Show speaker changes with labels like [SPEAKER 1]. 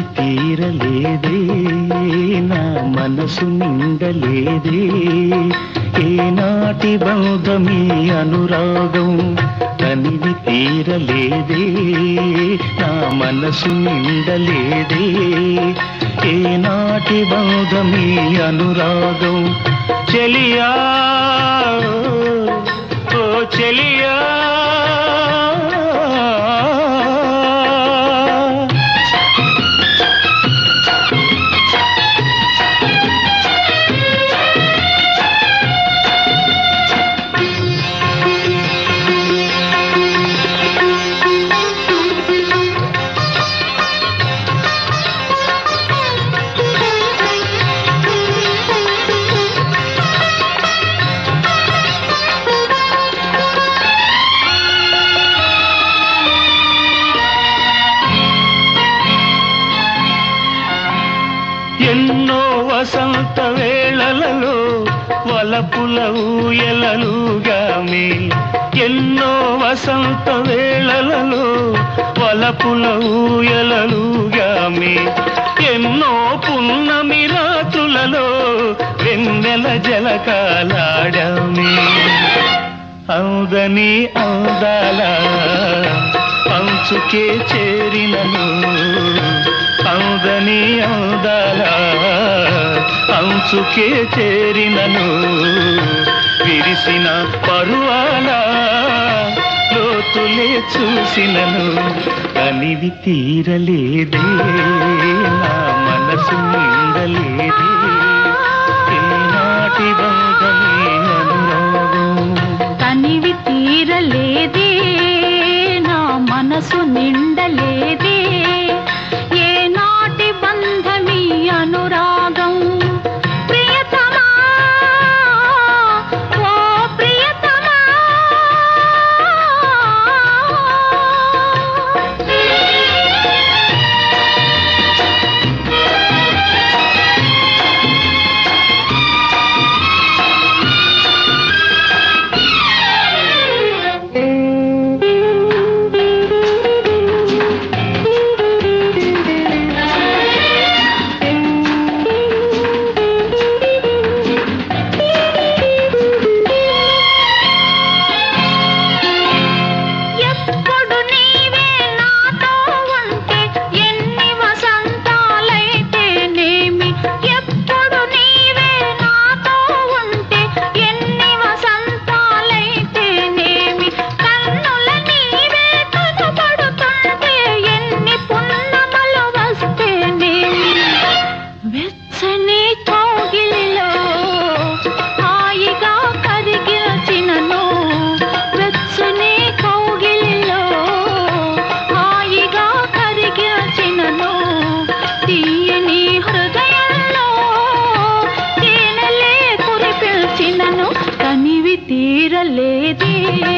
[SPEAKER 1] తీరలేదే నా మనసు నిండలేదే ఏనాటి బంధమీ అనురాగం తనివి తీరలేదే నా మనసు నిండలేదే ఏనాటి బంధమీ అనురాగం చెలియా ఓ చెలియా ఎన్నో వసంత వేళలలో వలపుల ఊయలలుగామి ఎన్నో వసంత వేళలలో వలపుల ఊయలలుగామి ఎన్నో పున్నమి రాత్రులలో వెన్నెల జలకాలాడామి అందని అందాల అంచుకే చేరినను అందని అందాల అంచుకే చేరినను విరిసిన పరువాల లోతులే చూసినను కనివి తీరలేదే నా మనసు నిండలేదే ఏనాటి బంధమే అనురాగం
[SPEAKER 2] తనివి తీరలేదే నా మనసు నిండలేదే ఏ నాటి బంధమీ అనురాగం ప్రియతమా ఓ ప్రియతమా ఎప్పుడు నీవే నాతో ఉంటే ఎన్ని వసంతాలైతేనేమి ఎప్పుడు నీవే నాతో ఉంటే ఎన్ని వసంతాలైతేనేమి కన్నుల నీవే కనబడుతుంటే ఎన్ని పున్నమలు వస్తేనేమి వెచ్చని కౌగిలిలో హాయిగా కరిగిచినను వెచ్చని కౌగిలిలో హాయిగా కరిగిచినను తీయని హృదయంలో తేనెలే కురిపిల్చినను కనివి తీరలేదే